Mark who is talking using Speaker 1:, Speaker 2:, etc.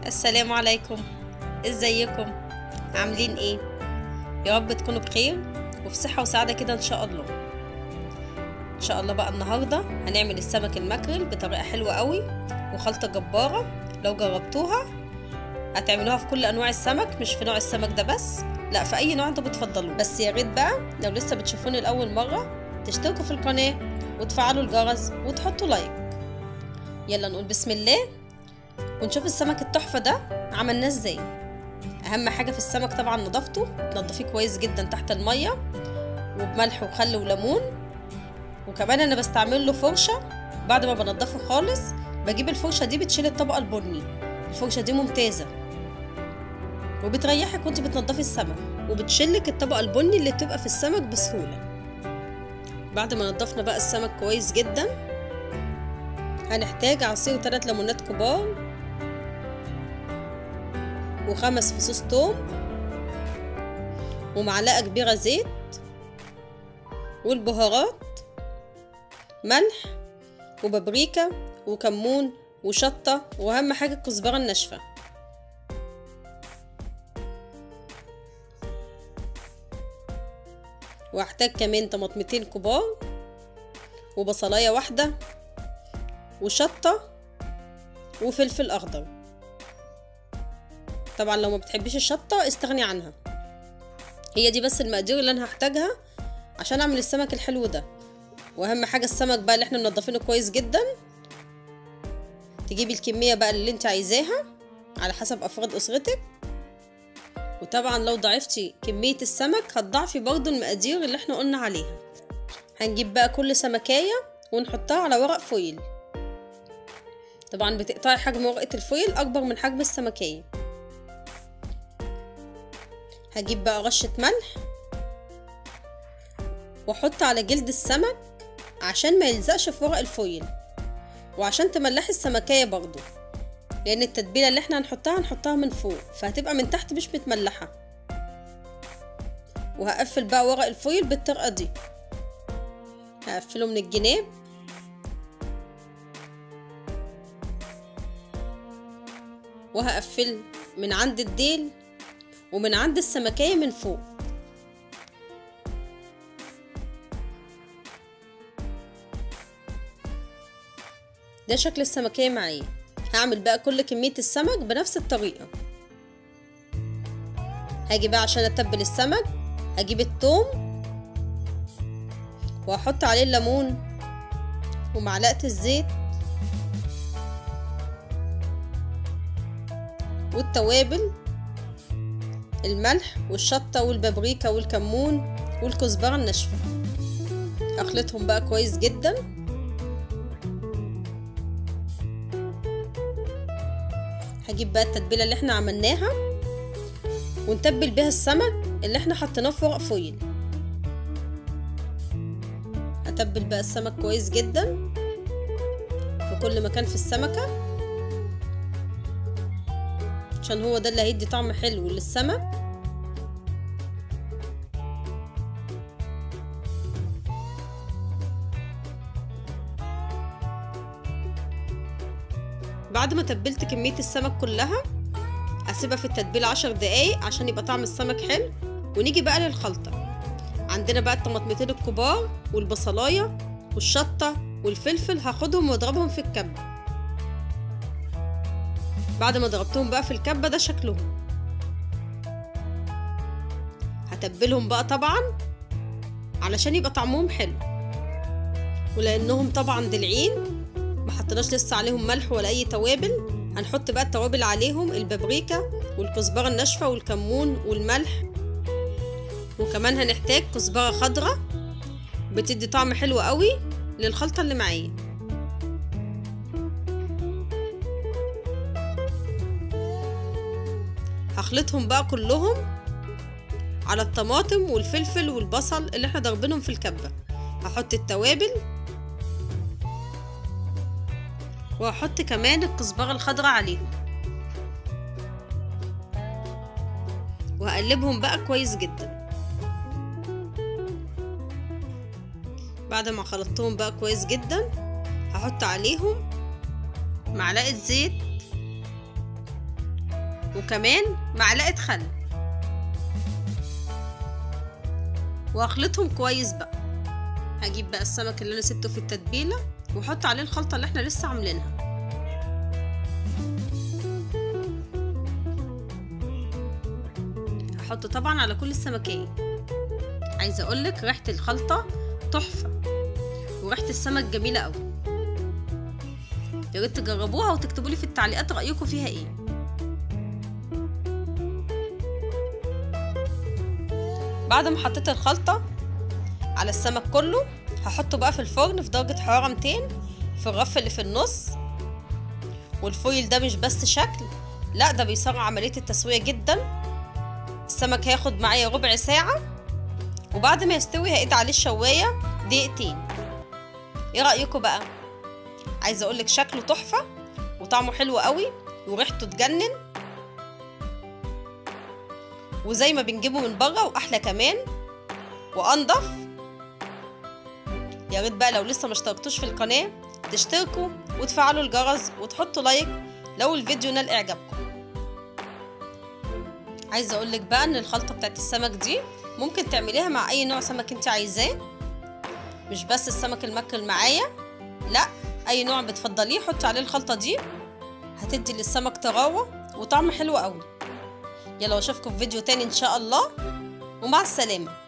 Speaker 1: السلام عليكم ازيكم عاملين ايه يا رب تكونوا بخير وفي صحة وسعادة كده ان شاء الله ان شاء الله بقى النهاردة هنعمل السمك المكرل بطريقة حلوة قوي وخلطة جبارة لو جربتوها هتعملوها في كل انواع السمك مش في نوع السمك ده بس لا في اي نوع انتوا بتفضلوه بس يا ريت بقى لو لسه بتشوفوني لاول مرة تشتركوا في القناة وتفعلوا الجرس وتحطوا لايك يلا نقول بسم الله ونشوف السمك التحفة ده عملناه ازاي اهم حاجة في السمك طبعا نظافته تنضفيه كويس جدا تحت المية وبملح وخل وليمون وكمان انا بستعمل له فرشة بعد ما بنضفه خالص بجيب الفرشة دي بتشيل الطبقة البني الفرشة دي ممتازة وبتريحك وانت بتنضفي السمك وبتشلك الطبقة البني اللي بتبقى في السمك بسهولة بعد ما نضفنا بقى السمك كويس جدا هنحتاج عصير ثلاث ليمونات كبار وخمس فصوص توم ومعلقة كبيرة زيت والبهارات ملح وبابريكا وكمون وشطة وأهم حاجة الكزبرة الناشفة وهحتاج كمان طماطمتين كبار وبصلاية واحدة وشطة وفلفل أخضر طبعا لو ما بتحبيش الشطة استغني عنها هي دي بس المقادير اللي انا هحتاجها عشان اعمل السمك الحلو ده واهم حاجة السمك بقى اللي احنا منضفينه كويس جدا تجيبي الكمية بقى اللي انت عايزاها على حسب افراد اسرتك وطبعا لو ضعفتي كمية السمك هتضعفي برضو المقادير اللي احنا قلنا عليها هنجيب بقى كل سمكية ونحطها على ورق فويل طبعا بتقطعي حجم ورقة الفويل اكبر من حجم السمكية هجيب بقى رشة ملح واحط على جلد السمك عشان ما يلزقش في ورق الفويل وعشان تملحي السمكية برضو لان التتبيلة اللي احنا هنحطها هنحطها من فوق فهتبقى من تحت مش متملحة وهقفل بقى ورق الفويل بالطريقة دي هقفله من الجناب وهقفل من عند الديل ومن عند السمكية من فوق ده شكل السمكية معايا هعمل بقى كل كمية السمك بنفس الطريقة هاجي بقى عشان اتبل السمك هجيب التوم وهحط عليه الليمون ومعلقة الزيت والتوابل الملح والشطة والبابريكا والكمون والكزبرة الناشفة اخلطهم بقى كويس جدا هجيب بقى التتبيلة اللي احنا عملناها ونتبل بيها السمك اللي احنا حطيناه في ورق فويل هتبل بقى السمك كويس جدا في كل مكان في السمكه عشان هو ده اللي هيدي طعم حلو للسمك بعد ما تبلت كمية السمك كلها اسيبها في التتبيلة عشر دقايق عشان يبقى طعم السمك حلو ونيجي بقى للخلطة عندنا بقى الطماطمتين الكبار والبصلاية والشطة والفلفل هاخدهم واضربهم في الكبة بعد ما ضربتهم بقى في الكبة ده شكلهم هتبلهم بقى طبعا علشان يبقى طعمهم حلو ولانهم طبعا دلعين ما حطيناش لسه عليهم ملح ولا اي توابل هنحط بقى التوابل عليهم البابريكا والكزبره الناشفه والكمون والملح وكمان هنحتاج كزبره خضراء بتدي طعم حلو قوي للخلطه اللي معايا هخلطهم بقى كلهم على الطماطم والفلفل والبصل اللي احنا ضربينهم في الكبة هحط التوابل وهحط كمان الكزبرة الخضراء عليهم وهقلبهم بقى كويس جدا بعد ما خلطتهم بقى كويس جدا هحط عليهم معلقة زيت وكمان معلقة خل واخلطهم كويس بقى هجيب بقى السمك اللي انا سبته في التتبيلة واحط عليه الخلطة اللي احنا لسه عاملينها هحط طبعا على كل السمكية عايزة اقولك ريحة الخلطة تحفة وريحة السمك جميلة قوي يا ريت تجربوها وتكتبوا لي في التعليقات رأيكم فيها ايه بعد ما حطيت الخلطة على السمك كله هحطه بقى في الفرن في درجة حرارة 200 في الرف اللي في النص والفويل ده مش بس شكل لا ده بيسرع عملية التسوية جدا السمك هياخد معايا ربع ساعة وبعد ما يستوي هقيت عليه الشواية دقيقتين ايه رأيكم بقى عايزة اقولك شكله تحفة وطعمه حلو قوي وريحته تجنن وزي ما بنجيبه من بره واحلى كمان وانضف يا ريت بقى لو لسه ما اشتركتوش في القناه تشتركوا وتفعلوا الجرس وتحطوا لايك لو الفيديو نال اعجابكم عايزه اقول لك بقى ان الخلطه بتاعت السمك دي ممكن تعمليها مع اي نوع سمك انت عايزاه مش بس السمك المكرل معايا لا اي نوع بتفضليه حطي عليه الخلطه دي هتدي للسمك طراوه وطعم حلو قوي يلا اشوفكم في فيديو تاني ان شاء الله ومع السلامه